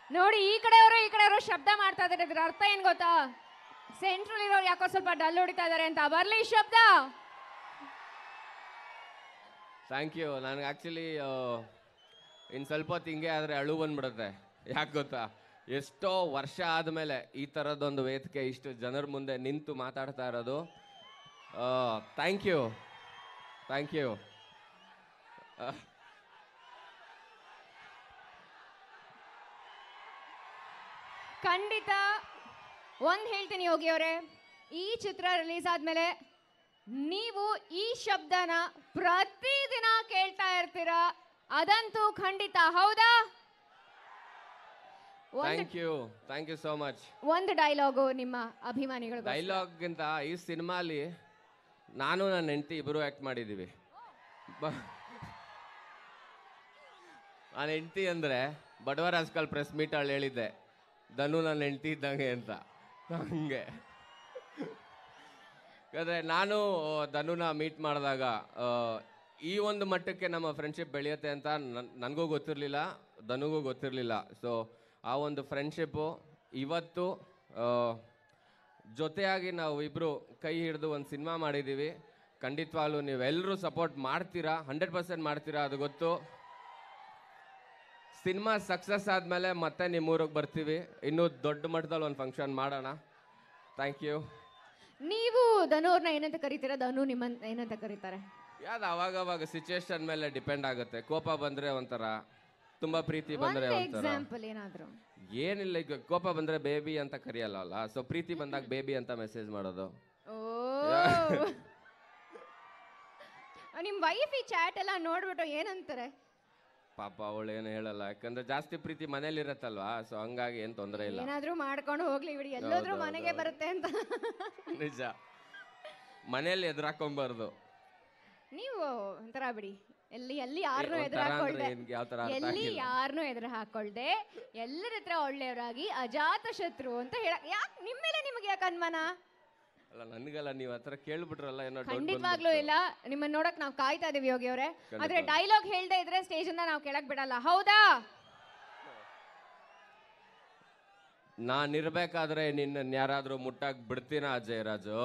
ನೋಡಿ ಈ ಕಡೆಯವರು ಈ ಕಡೆಯವರು ಶಬ್ದ ಮಾಡ್ತಾ ಇದಾರೆ ಇದ್ರ ಅರ್ಥ ಏನ್ ಗೊತ್ತಾ ಸೆಂಟ್ರಲ್ ಇರೋರು ಯಾಕೋ ಸ್ವಲ್ಪ ಡಲ್ ಹೊಡಿತಾ ಇದಾರೆ ಅಂತ ಬರ್ಲಿ ಈ ಶಬ್ದ ಥ್ಯಾಂಕ್ ಯು ನನಗೆ ಆ್ಯಕ್ಚುಲಿ ಇನ್ನು ಸ್ವಲ್ಪ ಹೊತ್ತು ಹಿಂಗೆ ಆದರೆ ಅಳು ಬಂದ್ಬಿಡುತ್ತೆ ಯಾಕೆ ಗೊತ್ತಾ ಎಷ್ಟೋ ವರ್ಷ ಆದಮೇಲೆ ಈ ಥರದ್ದೊಂದು ವೇದಿಕೆ ಇಷ್ಟು ಜನರ ಮುಂದೆ ನಿಂತು ಮಾತಾಡ್ತಾ ಇರೋದು ಥ್ಯಾಂಕ್ ಯು ಥ್ಯಾಂಕ್ ಯು ಖಂಡಿತ ಒಂದ್ ಹೇಳ್ತೀನಿ ಯೋಗಿ ಅವರೇ ಈ ಚಿತ್ರ ರಿಲೀಸ್ ಆದ್ಮೇಲೆ ನೀವು ಈ ಶಬ್ದನ ಪ್ರತಿದಿನ ಕೇಳ್ತಾ ಇರ್ತೀರಾ ಅದಂತೂ ಖಂಡಿತ ಹೌದಾ ಒಂದು thank you thank you so much ಒಂದು ಡೈಲಾಗು ನಿಮ್ಮ ಅಭಿಮಾನಿಗಳು ಡೈಲಾಗ್ಗಿಂತ ಈ ಸಿನಿಮಾಲಿ ನಾನು ನನ್ನ ಹೆಂಡತಿ ಇಬ್ಬರು ಆ್ಯಕ್ಟ್ ಮಾಡಿದ್ದೀವಿ ಬ- ನನ್ನ ಹೆಂಡತಿ ಅಂದರೆ ಬಡವರ ಹಾಸ್ಕಲ್ ಪ್ರೆಸ್ ಮೀಟಲ್ಲಿ ಹೇಳಿದ್ದೆ ಧನು ನನ್ನ ಹೆಂಡತಿ ಇದ್ದಂಗೆ ಅಂತ ಹಂಗೆ ಯಾಕಂದರೆ ನಾನು ಧನುನ ಮೀಟ್ ಮಾಡಿದಾಗ ಆ, ಈ ಒಂದು ಮಟ್ಟಕ್ಕೆ ನಮ್ಮ ಫ್ರೆಂಡ್ಶಿಪ್ ಬೆಳೆಯುತ್ತೆ ಅಂತ ನನ್ ನನಗೂ ಗೊತ್ತಿರಲಿಲ್ಲ ಧನುಗೂ ಗೊತ್ತಿರಲಿಲ್ಲ ಸೊ ಆ ಒಂದು ಫ್ರೆಂಡ್ಶಿಪ್ಪು ಇವತ್ತು ಆ, ಜೊತೆಯಾಗಿ ನಾವು ಇಬ್ಬರು ಕೈ ಹಿಡಿದು ಒಂದು ಸಿನಿಮಾ ಮಾಡಿದ್ದೀವಿ ಖಂಡಿತವಾಗ್ಲೂ ನೀವೆಲ್ಲರೂ ಸಪೋರ್ಟ್ ಮಾಡ್ತೀರಾ ಹಂಡ್ರೆಡ್ ಪರ್ಸೆಂಟ್ ಮಾಡ್ತೀರಾ ಅದು ಗೊತ್ತು ಸಿನಿಮಾ ಸಕ್ಸಸ್ ಆದಮೇಲೆ ಮತ್ತೆ ನಿಮ್ಮ ಊರಿಗೆ ಬರ್ತೀವಿ ಇನ್ನೂ ದೊಡ್ಡ ಮಟ್ಟದಲ್ಲಿ ಒಂದು ಫಂಕ್ಷನ್ ಮಾಡೋಣ ಥ್ಯಾಂಕ್ ಯು ನೀವು ಧನುವ್ರನ್ನ ಏನಂತ ಕರಿತೀರಾ ಧನು ನಿಮ್ಮನ್ ಏನಂತ ಕರೀತಾರೆ ಯಾವ್ದು ಅವಾಗ ಅವಾಗ ಸಿಚುವೇಶನ್ ಮೇಲೆ ಡಿಪೆಂಡ್ ಆಗುತ್ತೆ ಕೋಪ ಬಂದರೆ ಒಂಥರ ತುಂಬ ಪ್ರೀತಿ ಬಂದರೆ ಒಂದು ಒಂಥರ ಎಕ್ಸಾಂಪಲ್ ಏನಾದ್ರು ಏನಿಲ್ಲ ಈಗ ಕೋಪ ಬಂದರೆ ಬೇಬಿ ಅಂತ ಕರೆಯಲ್ಲ ಅಲ್ಲ ಸೊ ಪ್ರೀತಿ ಬಂದಾಗ ಬೇಬಿ ಅಂತ ಮೆಸೇಜ್ ಮಾಡೋದು ಓ ನಿಮ್ ವೈಫ್ ಈ ಚಾಟ್ ಎಲ್ಲ ನೋಡ್ಬಿಟ್ಟು ಏನಂತಾರೆ ಪಾಪ ಅವಳು ಏನು ಹೇಳಲ್ಲ ಯಾಕಂದ್ರೆ ಜಾಸ್ತಿ ಪ್ರೀತಿ ಮನೇಲಿ ಇರತ್ತಲ್ವಾ ಸೊ ಹಂಗಾಗಿ ಏನು ತೊಂದರೆ ಇಲ್ಲ ಏನಾದ್ರೂ ಮಾಡ್ಕೊಂಡು ಹೋಗ್ಲಿ ಬಿಡಿ ಎಲ್ಲೋದ್ರೂ ಹೌದು, ಮನೆಗೆ ಹೌದು. ಬರುತ್ತೆ ಅಂತ ನಿಜ ಮನೇಲಿ ಎದುರಾಕೊಂಬಾರ್ದು ನೀವು ಒಂಥರ ಬಿಡಿ ಎಲ್ಲಿ ಎಲ್ಲಿ ಯಾರನ್ನೂ ಒಂಥರ ಎದುರು ಅಂದ್ರೆ ಹಾಕೊಳ್ದೆ ಏನ್- ಯಾವ ಥರ ಅರ್ಥ ಎಲ್ಲಿ ಆಗಿಲ್ಲ. ಯಾರನ್ನೂ ಎದುರು ಹಾಕೊಳ್ದೆ ಎಲ್ಲರ ಹತ್ರ ಒಳ್ಳೆಯವರಾಗಿ ಅಜಾತ ಶತ್ರು ಅಂತ ಹೇಳ ಯಾಕೆ ನಿಮ್ಮ ಮೇಲೆ ನಿಮಗೆ ಯಾಕೆ ಅನುಮಾನ ಅಲ್ಲ ನನಗಲ್ಲ ನೀವು ಹತ್ರ ಕೇಳ್ಬಿಟ್ರಲ್ಲ ಏನೋ doubt ಖಂಡಿತವಾಗ್ಲೂ ಬಂದ್ಬಿಡ್ತು. ಇಲ್ಲ ನಿಮ್ಮನ್ನ ನೋಡಕ್ ನಾವು ಕಾಯ್ತಾ ಇದೀವಿ ಯೋಗಿ ಅವರೇ ಆದ್ರೆ ಖಂಡಿತ. ಡೈಲಾಗ್ ಹೇಳ್ದೆ ಇದ್ರೆ ಸ್ಟೇಜ್ ಇಂದ ನಾವು ಕೆಳಗ್ ಬಿಡಲ್ಲ ಹೌದಾ ನಾನಿರ್ಬೇಕಾದ್ರೆ ನಿನ್ನ ಯಾರಾದ್ರೂ ಮುಟ್ಟಾಕ್ ಬಿಡ್ತೀನ ಜಯರಾಜು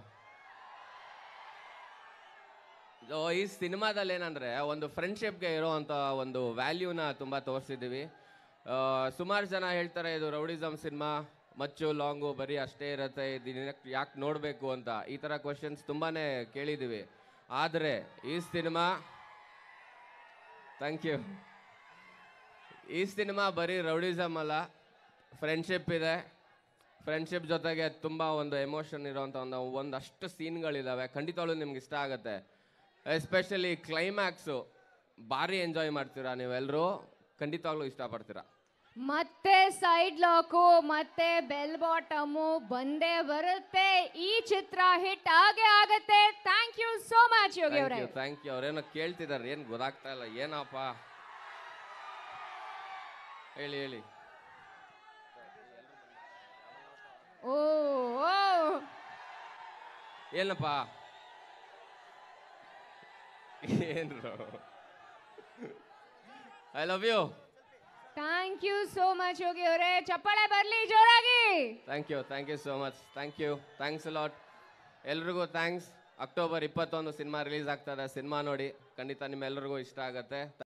ಓ, ಈ ಸಿನಿಮಾದಲ್ಲಿ ಏನಂದ್ರೆ ಒಂದು ಫ್ರೆಂಡ್ಶಿಪ್ಗೆ ಇರೋವಂಥ ಒಂದು ವ್ಯಾಲ್ಯೂನ ತುಂಬ ತೋರಿಸಿದ್ದೀವಿ ಸುಮಾರು ಜನ ಹೇಳ್ತಾರೆ ಇದು ರೌಡಿಸಮ್ ಸಿನಿಮಾ ಮಚ್ಚು ಲಾಂಗು ಬರೀ ಅಷ್ಟೇ ಇರುತ್ತೆ ಇದನ್ನ ಯಾಕೆ ನೋಡಬೇಕು ಅಂತ ಈ ಥರ ಕ್ವಶನ್ಸ್ ತುಂಬಾ ಕೇಳಿದ್ದೀವಿ ಆದರೆ ಈ ಸಿನಿಮಾ ಥ್ಯಾಂಕ್ ಯು ಈ ಸಿನಿಮಾ ಬರೀ ರೌಡಿಸಮ್ ಅಲ್ಲ ಫ್ರೆಂಡ್ಶಿಪ್ ಇದೆ ಫ್ರೆಂಡ್ಶಿಪ್ ಜೊತೆಗೆ ತುಂಬ ಒಂದು ಎಮೋಷನ್ ಇರೋವಂಥ ಒಂದು ಒಂದಷ್ಟು ಸೀನ್ಗಳಿದ್ದಾವೆ ಖಂಡಿತವಾಗ್ಲೂ ನಿಮ್ಗೆ ಇಷ್ಟ ಆಗುತ್ತೆ ಎಸ್ಪೆಷಲಿ ಕ್ಲೈಮ್ಯಾಕ್ಸು ಭಾರಿ ಎಂಜಾಯ್ ಮಾಡ್ತೀರಾ ನೀವೆಲ್ಲರೂ ಖಂಡಿತವಾಗ್ಲೂ ಇಷ್ಟಪಡ್ತೀರಾ ಮತ್ತೆ ಸೈಡ್ ಲಾಕು ಮತ್ತೆ ಬೆಲ್ ಬಾಟಮು ಬಂದೇ ಬರುತ್ತೆ ಈ ಚಿತ್ರ ಹಿಟ್ ಆಗೇ ಆಗತ್ತೆ thank you so much Yogi thank ಅವರೇ ಯು ಥ್ಯಾಂಕ್ ಯು ಅವ್ರೇನೋ ಕೇಳ್ತಿದ್ದಾರೆ ಏನು ಗೊತ್ತಾಗ್ತಾ ಇಲ್ಲ ಏನಪ್ಪ ಹೇಳಿ ಹೇಳಿ ಓ ಓ ಏನಪ್ಪ ಏನ್ರು I love you thank you so much Yogi ಅವರೇ ಚಪ್ಪಾಳೆ ಬರ್ಲಿ ಜೋರಾಗಿ thank you thank you so much thank you thanks lot ಎಲ್ರಿಗೂ ಥ್ಯಾಂಕ್ಸ್ ಅಕ್ಟೋಬರ್ ಇಪ್ಪತ್ತೊಂದು ಸಿನಿಮಾ ರಿಲೀಸ್ ಆಗ್ತದೆ ಸಿನಿಮಾ ನೋಡಿ ಖಂಡಿತ ನಿಮ್ಮೆಲ್ಲರಿಗೂ ಇಷ್ಟ ಆಗುತ್ತೆ